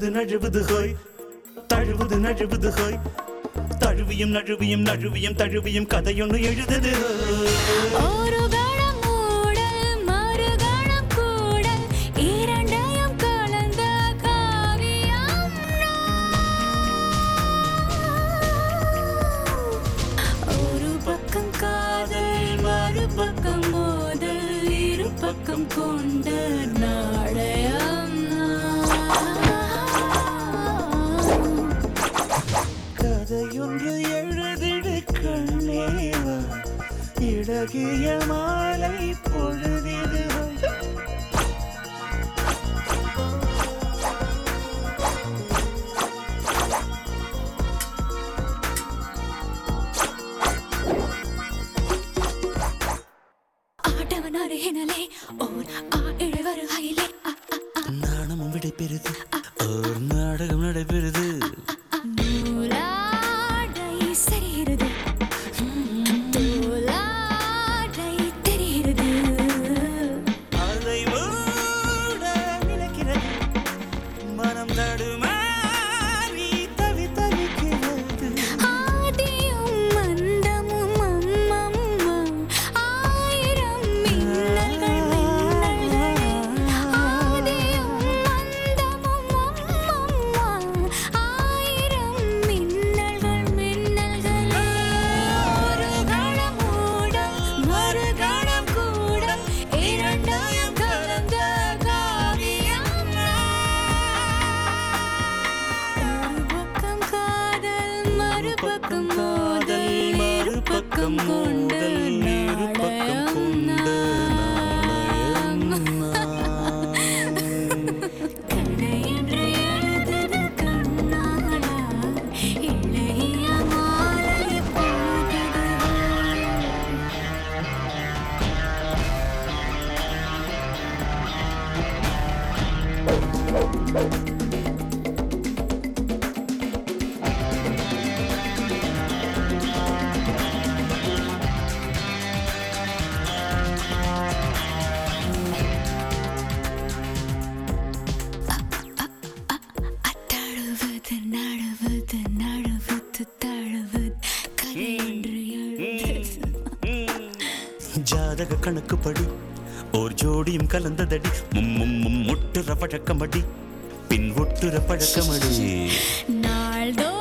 தழுவுது நழுவுது ஹோய் தழுவுது நழுவுது ஹோய் தழுவியும் நழுவியும் நழுவியும் தழுவியும் கதையொன்று எழுதுது ஒரு கணம் மூடல் மறுகணம் கூடல் இரண்டையும் கலந்த காவியம் ஒரு பக்கம் காதல் மறுபக்கம் மோதல் இரு பக்கம் கொண்ட நாடயம் கதையொன்று எழுதிடு கண்ணேவா இழகிய மாலை பொழுதிது ஆட்டவன் அருகினலே ஓர் ஆ இழவருகையிலே அ, அ, அ. நாணமும் விடைபெறுது ஒரு நாடகம் நடைபெறுது நூலாடை சரிகிறது தோலாடை தெரிகிறது அதை மூட நினைக்கிறது மனம் தடுமாறி தவி தவிக்கிறது ஆதியும் மந்தமும் அம்மம்மா ஆயிரம் மின்னல்கள் மின்னல்களே ஆதியும் மந்தமும் அம்மம்மா ஆயிரம் மின்னல்கள் மின்னல்களே ஒரு கணம் மூடல் மறு கணம் கூடல் இரண்டையும் கலந்த காவியம் ஒரு பக்கம் காதல் மறுபக்கம் மோதல் மறுபக்கம் கொண்டல் நாடயம் கதை என்று எழுதுது கண்ணாடா இளைய மாலை பொழுதுது தழுவது நழுவது நழுவது தழுவது கதை என்று எழுதுது ஜாதக கணக்குப்படி ஓர் ஜோடியும் கலந்ததடி மும் மும் மும் முட்டுற பழக்கமடி பின் ஒட்டுற பழக்கமடி நாள்தோறும்